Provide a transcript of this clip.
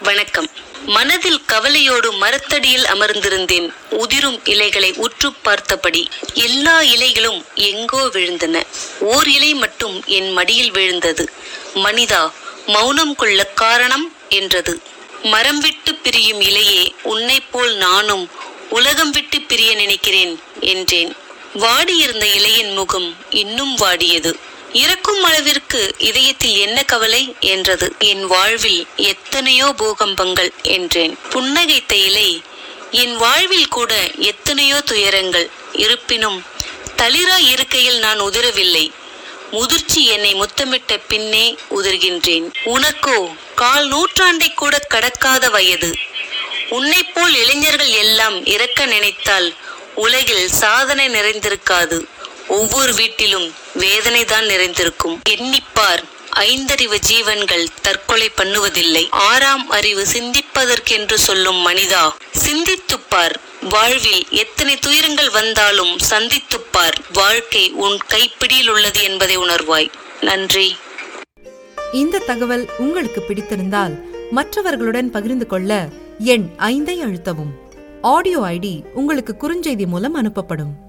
வணக்கம் மனதில் கவலையோடு மரத்தடியில் அமர்ந்திருந்தேன் உதிரும் இலைகளை உற்று பார்த்தபடி எல்லா இலைகளும் எங்கோ விழுந்தன ஓர் இலை மட்டும் என் மடியில் விழுந்தது மனிதா மௌனம் கொள்ள காரணம் என்றது மரம் விட்டு பிரியும் இலையே உன்னைப் போல் நானும் உலகம் விட்டு பிரிய நினைக்கிறேன் என்றேன் வாடியிருந்த இலையின் முகம் இன்னும் வாடியது இறக்கும் அளவிற்கு இதயத்தில் என்ன கவலை என்றது என் வாழ்வில் எத்தனையோ பூகம்பங்கள் என்றேன் புன்னகைத்த இலை என் வாழ்வில் கூட எத்தனையோ துயரங்கள் இருப்பினும் தளிரா இருக்கையில் நான் உதிரவில்லை முதிர்ச்சி என்னை முத்தமிட்ட பின்னே உதிர்கின்றேன் உனக்கோ கால் நூற்றாண்டை கூட கடக்காத வயது உன்னைப் போல் இளைஞர்கள் எல்லாம் இறக்க நினைத்தால் உலகில் சாதனை நிறைந்திருக்காது ஒவ்வொரு வீட்டிலும் வேதனை தான் நிறைந்திருக்கும் எண்ணிப்பார் ஐந்தறிவு ஜீவன்கள் தற்கொலை பண்ணுவதில்லை ஆறாம் அறிவு சிந்திப்பதற்கென்று சொல்லும் மனிதா சிந்தித்துப்பார் வாழ்வில் எத்தனை துயரங்கள் வந்தாலும் சந்தித்துப்பார் வாழ்க்கை உன் கைப்பிடியில் உள்ளது என்பதை உணர்வாய் நன்றி இந்த தகவல் உங்களுக்கு பிடித்திருந்தால் மற்றவர்களுடன் பகிர்ந்து கொள்ள எண் ஐந்தை அழுத்தவும் ஆடியோ ஐடி உங்களுக்கு குறுஞ்செய்தி மூலம் அனுப்பப்படும்